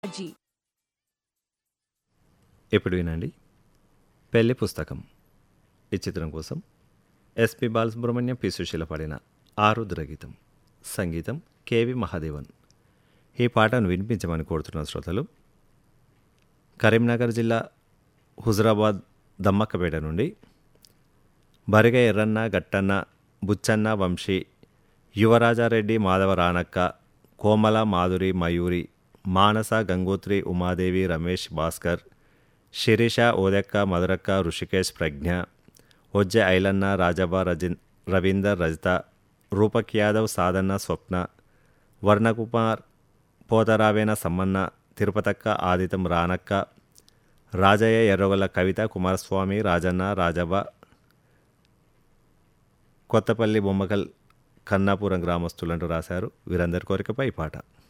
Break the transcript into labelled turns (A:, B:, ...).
A: G
B: ఇప్పుడు వినండి పెళ్లి పుస్తకం ఈ చిత్రం కోసం ఎస్పి బాలసుబ్రహ్మణ్యం పి సుశీల పాడిన ఆరుద్ర గీతం సంగీతం కెవి మహాదేవన్ ఈ పాటను వినిపించమని కోరుతున్న శ్రోతలు కరీంనగర్ జిల్లా హుజరాబాద్ దమ్మక్కపేట నుండి బరిగ ఎర్రన్న గట్టన్న బుచ్చన్న వంశీ యువరాజారెడ్డి మాధవ రానక్క కోమల మాధురి మయూరి మానస గంగోత్రి ఉమాదేవి రమేష్ భాస్కర్ శిరీష ఓదెక్క మధురక్క ఋషికేష్ ప్రజ్ఞ ఒజ్జె ఐలన్న రాజబా రజిన్ రవీందర్ రజిత రూపక్ యాదవ్ సాధన్న స్వప్న వర్ణకుమార్ పోతరావేన సమ్మన్న తిరుపతక్క ఆదితం రానక్క రాజయ్య ఎర్రగొల్ల కవిత కుమారస్వామి రాజన్న రాజవ్వ కొత్తపల్లి బొమ్మకల్ కన్నాపురం గ్రామస్తులంటూ రాశారు వీరందరి కోరికపై ఈ పాట